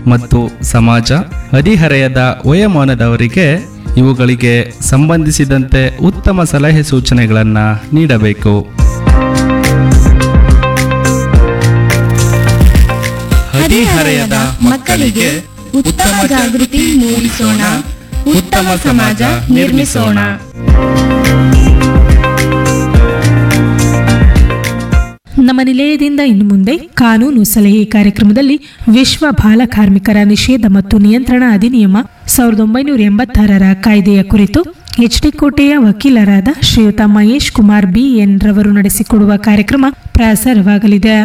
ಮತ್ತು ಸಮಾಜ ಹದಿಹರೆಯದ ವಯೋಮಾನದವರಿಗೆ ಇವುಗಳಿಗೆ ಸಂಬಂಧಿಸಿದಂತೆ ಉತ್ತಮ ಸಲಹೆ ಸೂಚನೆಗಳನ್ನು ನೀಡಬೇಕು ಹದಿಹರೆಯದ ಮಕ್ಕಳಿಗೆ ಉತ್ತಮ ಜಾಗೃತಿ ಮೂಡಿಸೋಣ ಉತ್ತಮ ಸಮಾಜ ನಿರ್ಮಿಸೋಣ ನಮ್ಮ ನಿಲಯದಿಂದ ಇನ್ನು ಮುಂದೆ ಕಾನೂನು ಸಲಹೆ ಕಾರ್ಯಕ್ರಮದಲ್ಲಿ ವಿಶ್ವ ಬಾಲ ಕಾರ್ಮಿಕರ ನಿಷೇಧ ಮತ್ತು ನಿಯಂತ್ರಣ ಅಧಿನಿಯಮ ಸಾವಿರದ ಒಂಬೈನೂರ ಎಂಬತ್ತಾರರ ಕಾಯ್ದೆಯ ಕುರಿತು ಎಚ್ಡಿ ಕೋಟೆಯ ವಕೀಲರಾದ ಶ್ರೀಯುತ ಮಹೇಶ್ ಕುಮಾರ್ ಬಿ ಎನ್ ರವರು ನಡೆಸಿಕೊಡುವ ಕಾರ್ಯಕ್ರಮ ಪ್ರಸಾರವಾಗಲಿದೆ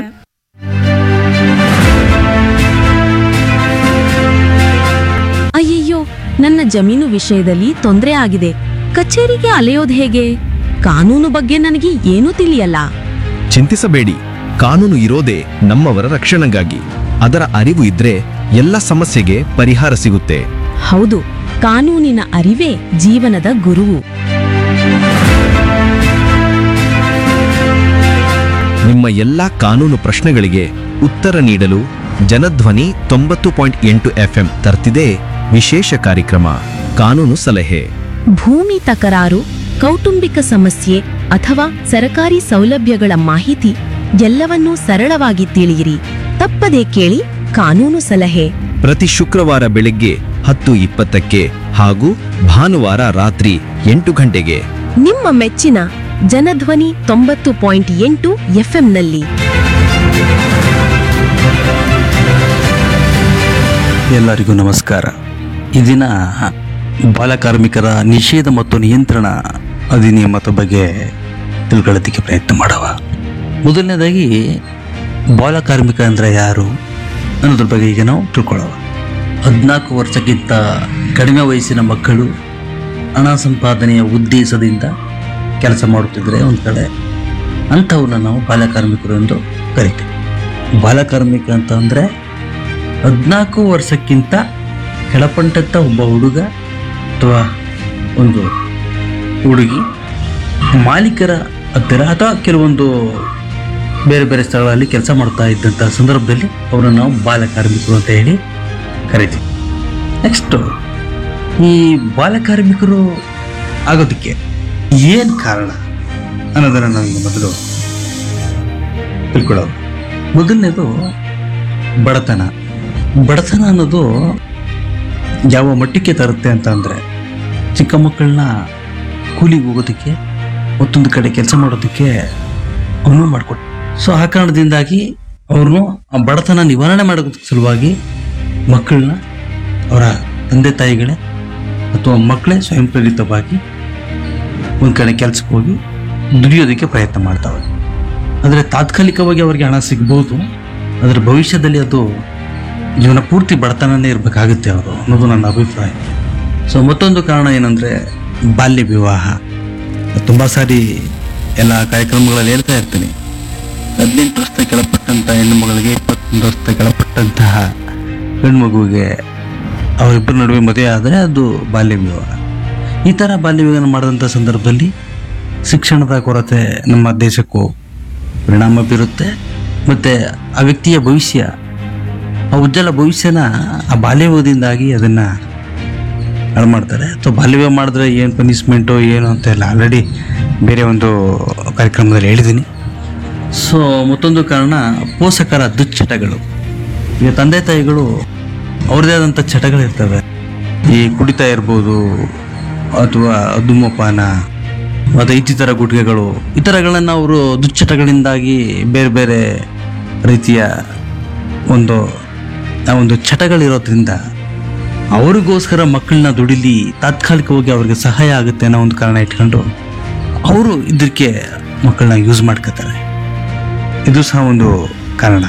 ಅಯ್ಯಯ್ಯೋ ನನ್ನ ಜಮೀನು ವಿಷಯದಲ್ಲಿ ತೊಂದರೆ ಆಗಿದೆ ಕಚೇರಿಗೆ ಅಲೆಯೋದು ಹೇಗೆ ಕಾನೂನು ಬಗ್ಗೆ ನನಗೆ ಏನೂ ತಿಳಿಯಲ್ಲ ಚಿಂತಿಸಬೇಡಿ ಕಾನೂನು ಇರೋದೇ ನಮ್ಮವರ ರಕ್ಷಣೆಗಾಗಿ ಅದರ ಅರಿವು ಇದ್ರೆ ಎಲ್ಲ ಸಮಸ್ಯೆಗೆ ಪರಿಹಾರ ಸಿಗುತ್ತೆ ಹೌದು ಕಾನೂನಿನ ಅರಿವೇ ಜೀವನದ ಗುರುವು ನಿಮ್ಮ ಎಲ್ಲಾ ಕಾನೂನು ಪ್ರಶ್ನೆಗಳಿಗೆ ಉತ್ತರ ನೀಡಲು ಜನಧ್ವನಿ ತೊಂಬತ್ತು ಪಾಯಿಂಟ್ ಎಂಟು ಎಫ್ಎಂ ತರ್ತಿದೆ ವಿಶೇಷ ಕಾರ್ಯಕ್ರಮ ಕಾನೂನು ಸಲಹೆ ಭೂಮಿ ತಕರಾರು ಕೌಟುಂಬಿಕ ಸಮಸ್ಯೆ ಅಥವಾ ಸರಕಾರಿ ಸೌಲಭ್ಯಗಳ ಮಾಹಿತಿ ಎಲ್ಲವನ್ನೂ ಸರಳವಾಗಿ ತಿಳಿಯಿರಿ ತಪ್ಪದೇ ಕೇಳಿ ಕಾನೂನು ಸಲಹೆ ಪ್ರತಿ ಶುಕ್ರವಾರ ಬೆಳಗ್ಗೆ ಹತ್ತು ಇಪ್ಪತ್ತಕ್ಕೆ ಹಾಗೂ ಭಾನುವಾರ ರಾತ್ರಿ ಎಂಟು ಗಂಟೆಗೆ ನಿಮ್ಮ ಮೆಚ್ಚಿನ ಜನಧ್ವನಿ ತೊಂಬತ್ತು ಪಾಯಿಂಟ್ ಎಂಟು ಎಫ್ಎಂನಲ್ಲಿ ಎಲ್ಲರಿಗೂ ನಮಸ್ಕಾರ ಈ ದಿನ ಬಾಲಕಾರ್ಮಿಕರ ನಿಷೇಧ ಮತ್ತು ನಿಯಂತ್ರಣ ಅಧಿನಿಯಮದ ಬಗ್ಗೆ ತಿಳ್ಕೊಳ್ಳೋದಕ್ಕೆ ಪ್ರಯತ್ನ ಮಾಡವ ಮೊದಲನೇದಾಗಿ ಬಾಲಕಾರ್ಮಿಕ ಅಂದರೆ ಯಾರು ಅನ್ನೋದ್ರ ಬಗ್ಗೆ ಈಗ ನಾವು ತಿಳ್ಕೊಳ್ಳೋವ ಹದಿನಾಲ್ಕು ವರ್ಷಕ್ಕಿಂತ ಕಡಿಮೆ ವಯಸ್ಸಿನ ಮಕ್ಕಳು ಹಣ ಸಂಪಾದನೆಯ ಉದ್ದೇಶದಿಂದ ಕೆಲಸ ಮಾಡುತ್ತಿದ್ದರೆ ಒಂದು ಕಡೆ ಅಂಥವ್ರನ್ನ ನಾವು ಬಾಲಕಾರ್ಮಿಕರು ಎಂದು ಕರಿತೀವಿ ಬಾಲಕಾರ್ಮಿಕ ಅಂತ ಅಂದರೆ ಹದಿನಾಲ್ಕು ವರ್ಷಕ್ಕಿಂತ ಕೆಳಪಂಟತ್ತ ಒಬ್ಬ ಹುಡುಗ ಅಥವಾ ಒಂದು ಹುಡುಗಿ ಮಾಲೀಕರ ಹತ್ತಿರ ಅಥವಾ ಕೆಲವೊಂದು ಬೇರೆ ಬೇರೆ ಸ್ಥಳಗಳಲ್ಲಿ ಕೆಲಸ ಮಾಡ್ತಾ ಇದ್ದಂಥ ಸಂದರ್ಭದಲ್ಲಿ ಅವರನ್ನು ನಾವು ಬಾಲಕಾರ್ಮಿಕರು ಅಂತ ಹೇಳಿ ಕರಿತೀವಿ ನೆಕ್ಸ್ಟು ಈ ಬಾಲಕಾರ್ಮಿಕರು ಆಗೋದಕ್ಕೆ ಏನು ಕಾರಣ ಅನ್ನೋದನ್ನು ನಾವು ಮೊದಲು ತಿಳ್ಕೊಳ್ಳೋದು ಮೊದಲನೇದು ಬಡತನ ಬಡತನ ಅನ್ನೋದು ಯಾವ ಮಟ್ಟಕ್ಕೆ ತರುತ್ತೆ ಅಂತ ಅಂದರೆ ಚಿಕ್ಕ ಮಕ್ಕಳನ್ನ ಕೂಲಿಗೆ ಹೋಗೋದಕ್ಕೆ ಮತ್ತೊಂದು ಕಡೆ ಕೆಲಸ ಮಾಡೋದಕ್ಕೆ ಅವನು ಮಾಡಿಕೊಟ್ಟು ಸೊ ಆ ಕಾರಣದಿಂದಾಗಿ ಅವ್ರನ್ನು ಆ ಬಡತನ ನಿವಾರಣೆ ಮಾಡೋದಕ್ಕೆ ಸಲುವಾಗಿ ಮಕ್ಕಳನ್ನ ಅವರ ತಂದೆ ತಾಯಿಗಳೇ ಅಥವಾ ಮಕ್ಕಳೇ ಸ್ವಯಂ ಪ್ರೇರಿತವಾಗಿ ಒಂದು ಕಡೆ ಕೆಲಸಕ್ಕೆ ಹೋಗಿ ದುಡಿಯೋದಕ್ಕೆ ಪ್ರಯತ್ನ ಮಾಡ್ತಾವೆ ಆದರೆ ತಾತ್ಕಾಲಿಕವಾಗಿ ಅವರಿಗೆ ಹಣ ಸಿಗ್ಬೋದು ಅದರ ಭವಿಷ್ಯದಲ್ಲಿ ಅದು ಜೀವನ ಪೂರ್ತಿ ಬಡತನನೇ ಇರಬೇಕಾಗುತ್ತೆ ಅವರು ಅನ್ನೋದು ನನ್ನ ಅಭಿಪ್ರಾಯ ಸೊ ಮತ್ತೊಂದು ಕಾರಣ ಏನಂದರೆ ಬಾಲ್ಯ ವಿವಾಹ ತುಂಬ ಸಾರಿ ಎಲ್ಲ ಕಾರ್ಯಕ್ರಮಗಳಲ್ಲಿ ಹೇಳ್ತಾ ಇರ್ತೀನಿ ಹದಿನೆಂಟು ವರ್ಷದ ಕೆಳಪಟ್ಟಂಥ ಹೆಣ್ಣು ಮಗಳಿಗೆ ಇಪ್ಪತ್ತೊಂದು ವರ್ಷದ ಕೆಳಪಟ್ಟಂತಹ ಹೆಣ್ಣು ಮಗುವಿಗೆ ಅವರಿಬ್ಬರ ನಡುವೆ ಮದುವೆ ಆದರೆ ಅದು ಬಾಲ್ಯ ವಿವಾಹ ಈ ಥರ ಬಾಲ್ಯ ವಿವಾಹ ಮಾಡಿದಂಥ ಸಂದರ್ಭದಲ್ಲಿ ಶಿಕ್ಷಣದ ಕೊರತೆ ನಮ್ಮ ದೇಶಕ್ಕೂ ಪರಿಣಾಮ ಬೀರುತ್ತೆ ಮತ್ತು ಆ ವ್ಯಕ್ತಿಯ ಭವಿಷ್ಯ ಆ ಉಜ್ವಲ ಭವಿಷ್ಯನ ಆ ಬಾಲ್ಯವಿವಾಹದಿಂದಾಗಿ ಅದನ್ನು ಹಾಳು ಮಾಡ್ತಾರೆ ಅಥವಾ ಬಾಲ್ಯವಿವಾಹ ಮಾಡಿದ್ರೆ ಏನು ಪನಿಷ್ಮೆಂಟು ಏನು ಅಂತ ಎಲ್ಲ ಆಲ್ರೆಡಿ ಬೇರೆ ಒಂದು ಕಾರ್ಯಕ್ರಮದಲ್ಲಿ ಹೇಳಿದ್ದೀನಿ ಸೊ ಮತ್ತೊಂದು ಕಾರಣ ಪೋಷಕರ ದುಶ್ಚಟಗಳು ಈಗ ತಂದೆ ತಾಯಿಗಳು ಅವ್ರದ್ದೇ ಆದಂಥ ಚಟಗಳಿರ್ತವೆ ಈ ಕುಡಿತ ಇರ್ಬೋದು ಅಥವಾ ಧೂಮಪಾನ ಮತ್ತು ಇತರ ಗುಟ್ಕೆಗಳು ಈ ಥರಗಳನ್ನು ಅವರು ದುಶ್ಚಟಗಳಿಂದಾಗಿ ಬೇರೆ ಬೇರೆ ರೀತಿಯ ಒಂದು ಆ ಒಂದು ಚಟಗಳಿರೋದ್ರಿಂದ ಅವ್ರಿಗೋಸ್ಕರ ಮಕ್ಕಳನ್ನ ದುಡಿಲಿ ತಾತ್ಕಾಲಿಕವಾಗಿ ಅವ್ರಿಗೆ ಸಹಾಯ ಆಗುತ್ತೆ ಅನ್ನೋ ಒಂದು ಕಾರಣ ಇಟ್ಕೊಂಡು ಅವರು ಇದಕ್ಕೆ ಮಕ್ಕಳನ್ನ ಯೂಸ್ ಮಾಡ್ಕೋತಾರೆ ಇದು ಸಹ ಒಂದು ಕಾರಣ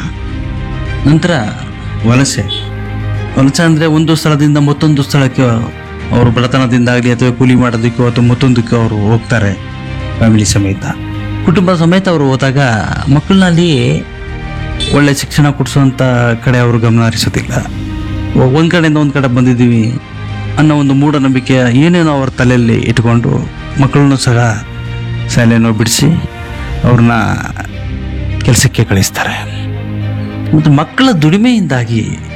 ನಂತರ ವಲಸೆ ವಲಸೆ ಅಂದರೆ ಒಂದು ಸ್ಥಳದಿಂದ ಮತ್ತೊಂದು ಸ್ಥಳಕ್ಕೆ ಅವರು ಬಡತನದಿಂದಾಗಲಿ ಅಥವಾ ಕೂಲಿ ಮಾಡೋದಕ್ಕೋ ಅಥವಾ ಮತ್ತೊಂದಕ್ಕೋ ಅವರು ಹೋಗ್ತಾರೆ ಫ್ಯಾಮಿಲಿ ಸಮೇತ ಕುಟುಂಬ ಸಮೇತ ಅವರು ಹೋದಾಗ ಮಕ್ಕಳಲ್ಲಿ ಒಳ್ಳೆ ಶಿಕ್ಷಣ ಕೊಡಿಸುವಂಥ ಕಡೆ ಅವರು ಗಮನ ಹರಿಸೋದಿಲ್ಲ ಒಂದು ಕಡೆಯಿಂದ ಒಂದು ಕಡೆ ಬಂದಿದ್ದೀವಿ ಅನ್ನೋ ಒಂದು ಮೂಢನಂಬಿಕೆ ಏನೇನೋ ಅವ್ರ ತಲೆಯಲ್ಲಿ ಇಟ್ಕೊಂಡು ಮಕ್ಕಳನ್ನು ಸಹ ಶಾಲೆಯನ್ನು ಬಿಡಿಸಿ ಅವ್ರನ್ನ ಕೆಲಸಕ್ಕೆ ಕಳಿಸ್ತಾರೆ ಮತ್ತು ಮಕ್ಕಳ ದುಡಿಮೆಯಿಂದಾಗಿ